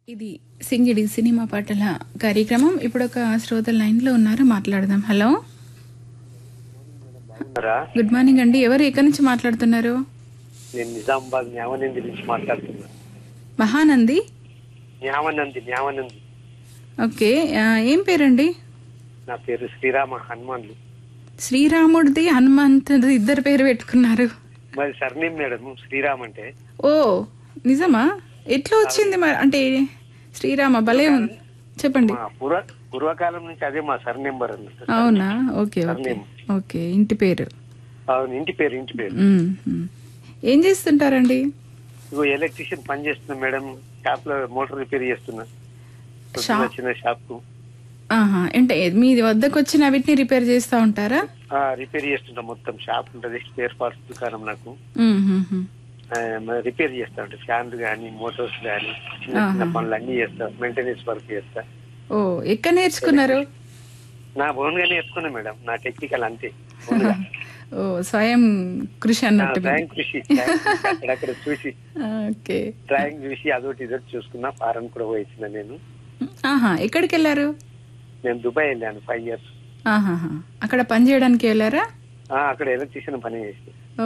ఇది సింగిడి సినిమా పాటల కార్యక్రమం ఇప్పుడు ఒక శ్రోతల లైన్లో ఉన్నారు మాట్లాడదాం హలో బాగున్నారా గుడ్ మార్నింగ్ అండి ఎవరు ఎక్కడి నుంచి మాట్లాడుతున్నారు నేను నిజామాబాద్ న్యావనంది నుంచి మాట్లాడుతున్నా మహానంది న్యావనంది న్యావనంది ఓకే ఆ, ఏం పేరండి నా పేరు శ్రీరామ హనుమాన్లు శ్రీరాముడిది హనుమంతుడి ఇద్దరు పేరు పెట్టుకున్నారు మరి సర్నేమ్ మేడం శ్రీరామ్ అంటే ఓ నిజమా ఎట్లా వచ్చింది మరి అంటే శ్రీరామ భలే ఉంది చెప్పండి మా పూర్వ పూర్వకాలం నుంచి అదే మా సర్ నెంబర్ అన్నట్టు అవునా ఓకే ఓకే సర్నేమ్ ఓకే ఇంటి పేరు అవును ఇంటి పేరు ఇంటి పేరు మ్మ్, మ్మ్. ఏం చేస్తుంటారండి ఇగో ఎలక్ట్రీషియన్ పని చేస్తున్నా మేడం షాప్ లో మోటార్ రిపేర్ చేస్తున్నా పొద్దున్న షాప్? చిన్న షాప్ కు ఆహా అంటే మీ వద్దకు వచ్చిన వీటిని రిపేర్ చేస్తూ ఉంటారా రిపేర్ చేస్తుంటా మొత్తం షాప్ ఉంటది స్పేర్ పార్ట్స్ దుకాణం నాకు మ్మ్, మ్మ్, మ్మ్. ఆ, మరి రిపేర్ చేస్తా ఉంటా ఫ్యాన్లు కానీ మోటార్స్ కానీ చిన్న చిన్న ఆహా. పనులు అన్ని చేస్తా మెయింటెనెన్స్ వర్క్ చేస్తా ఓ ఎక్కడ నేర్చుకున్నారు నా ఓన్ గా నేర్చుకున్నా మేడం నా టెక్నికల్ అంతే own గా. ఓ స్వయం కృషి నా అన్నట్టు డ్రాయింగ్ చూసి డ్రాయింగ్ చూసి అక్కడక్కడ చూసి ఓకే డ్రాయింగ్ చూసి అదొకటి ఇదొకటి చూసుకున్నా ఫారెన్ కూడా పోయించిన నేను ఆహా ఎక్కడికి వెళ్ళారు నేను దుబాయ్ వెళ్ళాను ఫైవ్ ఇయర్స్ ఆహాహా అక్కడ పని చేయడానికి వెళ్ళారా అక్కడ ఎలక్ట్రీషియన్ పని చేసి ఓ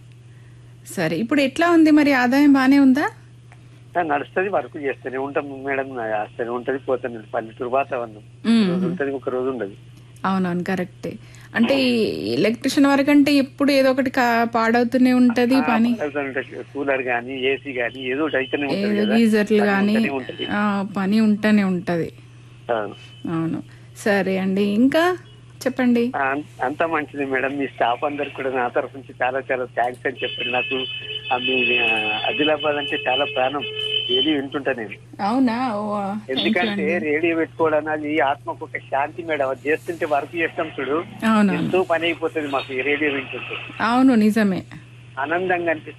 సరే ఇప్పుడు ఎట్లా ఉంది మరి ఆదాయం బానే ఉందా నడుస్తుంది వర్క్ చేస్తూనే ఉంటాం మేడం వస్తూనే ఉంటది పోతాను పల్లెటూరు వాతావరణం మ్మ్. రోజు ఉంటది ఒక రోజు ఉండదు అవునవును కరెక్టే అంటే ఈ ఎలక్ట్రిషియన్ వరకు అంటే ఎప్పుడు ఏదో ఒకటి కా- పాడవుతూనే ఉంటది పని కూలర్ గానీ ఏసీ గానీ ఏదో ఒకటి అయితేనే ఉంటది ఏదో కదా గీజర్లు పని కానీ ఉంటూనే ఉంటది. పని ఉంటూనే ఉంటది అవును. అవును సరే అండి ఇంకా చెప్పండి ఆ, అం- అంతా మంచిది మేడం మీ స్టాఫ్ అందరికి కూడా నా తరఫు నుంచి చాలా చాలా థ్యాంక్స్ అని చెప్పండి నాకు ఆ మీ ఆ, ఆదిలాబాద్ అంటే చాలా ప్రాణం డైలీ వింటుంటా నేను అవునా ఓ థ్యాంక్ యూ ఎందుకంటే అండి రేడియో పెట్టుకోవడం అది ఆత్మకు ఒక శాంతి మేడం అది చేస్తుంటే వర్క్ చేస్తాం చూడు అవునవును ఎంతో పని అయిపోతుంది మాకు ఈ రేడియో వింటుంటే అవును నిజమే ఆనందంగా అనిపిస్తుంది